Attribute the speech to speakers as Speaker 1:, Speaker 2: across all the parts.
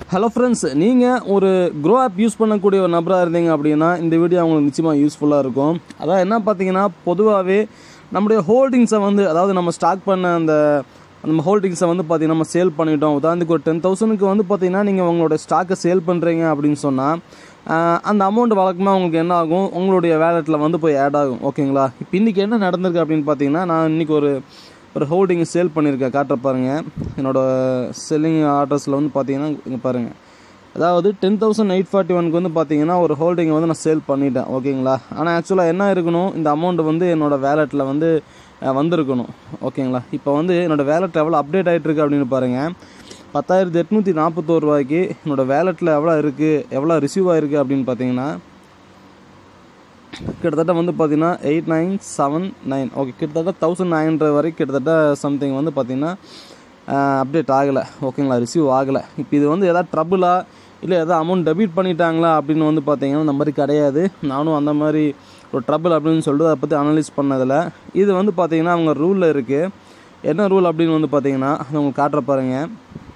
Speaker 1: hello friends நீங்கள் ஒரு grow app use பண்ணக்கூடிய ஒரு நபராக இருந்தீங்க அப்படின்னா இந்த வீடியோ உங்களுக்கு நிச்சயமாக யூஸ்ஃபுல்லாக இருக்கும் அதான் என்ன பார்த்தீங்கன்னா பொதுவாகவே நம்முடைய ஹோல்டிங்ஸை வந்து அதாவது நம்ம ஸ்டாக் பண்ண அந்த நம்ம ஹோல்டிங்ஸை வந்து பார்த்தீங்கன்னா நம்ம சேல் பண்ணிட்டோம் உதாரணத்துக்கு ஒரு டென் தௌசண்ட்க்கு வந்து பார்த்தீங்கன்னா நீங்கள் உங்களோட ஸ்டாக்கை சேல் பண்ணுறீங்க அப்படின்னு சொன்னால் அந்த அமௌண்ட் வழக்கமாக உங்களுக்கு என்ன ஆகும் உங்களுடைய வேலெட்டில் வந்து போய் ஆட் ஆகும் ஓகேங்களா இப்போ இன்றைக்கி என்ன நடந்திருக்கு அப்படின்னு பார்த்தீங்கன்னா நான் இன்றைக்கி ஒரு ஒரு ஹோல்டிங் சேல் பண்ணியிருக்கேன் காட்டுற பாருங்க என்னோட செல்லிங் ஆர்டர்ஸில் வந்து பார்த்தீங்கன்னா இங்கே பாருங்கள் அதாவது டென் தௌசண்ட் எயிட் ஃபார்ட்டி ஒனுக்கு வந்து பார்த்தீங்கன்னா ஒரு ஹோல்டிங்கை வந்து நான் சேல் பண்ணிட்டேன் ஓகேங்களா ஆனால் ஆக்சுவலாக என்ன இருக்கணும் இந்த அமௌண்ட் வந்து என்னோடய வேலெட்டில் வந்து அஹ், வந்திருக்கணும் ஓகேங்களா இப்போ வந்து என்னோடய வேலெட் எவ்வளோ அப்டேட் ஆகிட்டு இருக்கு அப்படின்னு பாருங்கள் பத்தாயிரத்தி எட்நூற்றி நாற்பத்தோரு ரூபாய்க்கு என்னோடய வேலெட்டில் எவ்வளோ இருக்குது எவ்வளோ ரிசீவ் ஆகிருக்கு அப்படின்னு பார்த்தீங்கன்னா கிட்டத்தட்ட வந்து பார்த்தீங்கன்னா eight nine seven nine okay கிட்டத்தட்ட தௌசண்ட் நைன் ஹண்ட்ரட் வரைக்கும் கிட்டத்தட்ட சம்திங் வந்து பார்த்தீங்கன்னா அப்டேட் ஆகலை ஓகேங்களா ரிசீவ் ஆகலை இப்போ இது வந்து எதாவது ட்ரபுளா இல்லை எதாவது அமௌண்ட் டெபிட் பண்ணிட்டாங்களா அப்படின்னு வந்து பார்த்தீங்கன்னா இந்த மாதிரி கிடையாது நானும் அந்த மாதிரி ஒரு ட்ரபிள் அப்படின்னு சொல்லிட்டு அதை பற்றி அனலைஸ் பண்ணதில் இது வந்து பார்த்தீங்கன்னா அவங்க ரூலில் இருக்குது என்ன ரூல் அப்படின்னு வந்து பார்த்தீங்கன்னா அது உங்களுக்கு காட்டுற பாருங்கள்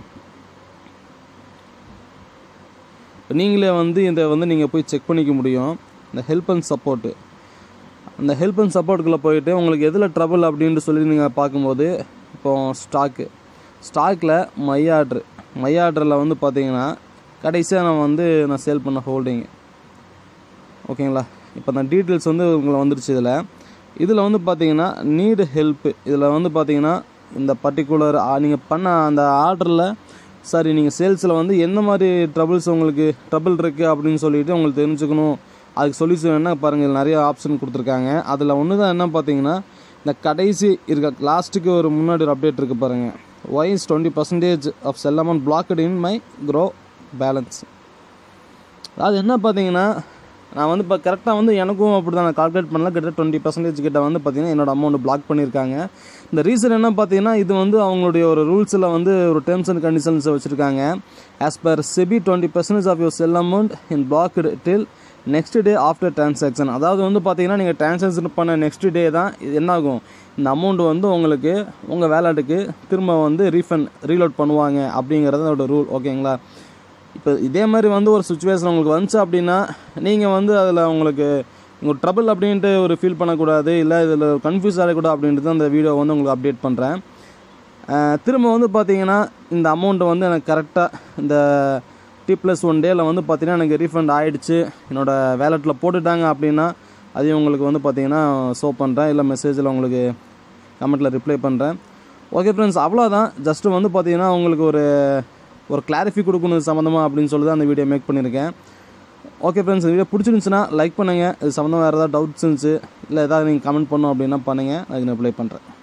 Speaker 1: இப்போ நீங்களே வந்து இதை வந்து நீங்கள் போய் செக் பண்ணிக்க முடியும் இந்த ஹெல்ப் அண்ட் சப்போர்ட்டு அந்த ஹெல்ப் அண்ட் சப்போர்ட்டுக்குள்ளே போயிட்டு உங்களுக்கு எதில் ட்ரபிள் அப்படின்ட்டு சொல்லி நீங்கள் பார்க்கும்போது இப்போ ஸ்டாக்கு ஸ்டாக்கில் மை ஆர்ட்ரு மை ஆர்டரில் வந்து பார்த்தீங்கன்னா கடைசியாக நான் வந்து நான் சேல் பண்ண ஹோல்டிங்கு ஓகேங்களா இப்போ நான் டீட்டெயில்ஸ் வந்து உங்களை வந்துருச்சு இதில் இதில் வந்து பார்த்தீங்கன்னா நீடு ஹெல்ப்பு இதில் வந்து பார்த்தீங்கன்னா இந்த பர்டிகுலர் நீங்கள் பண்ண அந்த ஆர்டரில் சாரி நீங்கள் சேல்ஸில் வந்து எந்த மாதிரி ட்ரபிள்ஸ் உங்களுக்கு ட்ரபிள் இருக்குது அப்படின்னு சொல்லிட்டு உங்களுக்கு தெரிஞ்சுக்கணும் அதுக்கு சொல்யூஷன் என்ன பாருங்கள் இதில் நிறைய ஆப்ஷன் கொடுத்துருக்காங்க அதில் ஒன்று தான் என்ன பார்த்தீங்கன்னா இந்த கடைசி இருக்க லாஸ்ட்டுக்கு ஒரு முன்னாடி ஒரு அப்டேட் இருக்குது பாருங்கள் wise twenty percentage of sell amount blocked in my Groww balance அது என்ன பார்த்தீங்கன்னா நான் வந்து இப்போ கரெக்டாக வந்து எனக்கும் அப்படி தான் நான் கால்குலேட் பண்ணல கிட்ட டுவெண்ட்டி பர்சன்டேஜ் கிட்ட வந்து பார்த்தீங்கன்னா என்னோட அமௌண்ட் பிளாக் பண்ணியிருக்காங்க இந்த ரீசன் என்ன பார்த்தீங்கன்னா இது வந்து அவங்களுடைய ஒரு ரூல்ஸில் வந்து ஒரு டேர்ம்ஸ் அண்ட் கண்டிஷன்ஸை வச்சுருக்காங்க as per SEBI twenty percentage of your sell amount in blocked till next day after transaction அதாவது வந்து பார்த்தீங்கன்னா நீங்கள் டிரான்சாக்ஷன் பண்ண நெக்ஸ்ட் டே தான் இது என்ன ஆகும் இந்த அமௌண்ட் வந்து உங்களுக்கு உங்கள் வேலட்டுக்கு திரும்ப வந்து ரீஃபண்ட் ரீலோட் பண்ணுவாங்க அப்படிங்கிறது அதோட ரூல் ஓகேங்களா இப்போ இதே மாதிரி வந்து ஒரு சுச்சுவேஷன் உங்களுக்கு வந்துச்சு அப்படின்னா நீங்கள் வந்து அதில் உங்களுக்கு உங்கள் ட்ரபிள் அப்படின்ட்டு ஒரு ஃபீல் பண்ணக்கூடாது இல்லை இதில் கன்ஃபியூஸ் ஆகக்கூடாது அப்படின்ட்டு அந்த வீடியோ வந்து உங்களுக்கு அப்டேட் பண்ணுறேன் திரும்ப வந்து பார்த்தீங்கன்னா இந்த அமௌண்ட்டை வந்து எனக்கு கரெக்டாக இந்த டி ப்ளஸ் ஒன் டேயில் வந்து பார்த்தீங்கன்னா எனக்கு ரீஃபண்ட் ஆகிடுச்சு என்னோடய வேலெட்டில் போட்டுட்டாங்க அப்படின்னா அதையும் உங்களுக்கு வந்து பார்த்தீங்கன்னா ஷோ பண்ணுறேன் இல்லை மெசேஜில் உங்களுக்கு கமெண்ட்டில் ரிப்ளை பண்ணுறேன் ஓகே ஃப்ரெண்ட்ஸ் அவ்வளோதான் ஜஸ்ட்டு வந்து பார்த்தீங்கன்னா உங்களுக்கு ஒரு ஒரு கிளாரிஃபி கொடுக்கணும் சம்மந்தமாக அப்படின்னு சொல்லி தான் அந்த வீடியோ மேக் பண்ணியிருக்கேன் ஓகே ஃப்ரெண்ட்ஸ் இந்த வீடியோ பிடிச்சிருந்துச்சுன்னா லைக் பண்ணுங்கள் இது சம்மந்தமாக வேறு ஏதாவது டவுட்ஸ் இருந்துச்சு இல்லை ஏதாவது நீங்கள் கமெண்ட் பண்ணோம் அப்படின்னா பண்ணுங்கள் அதுக்கு நான் ரிப்ளை பண்ணுறேன்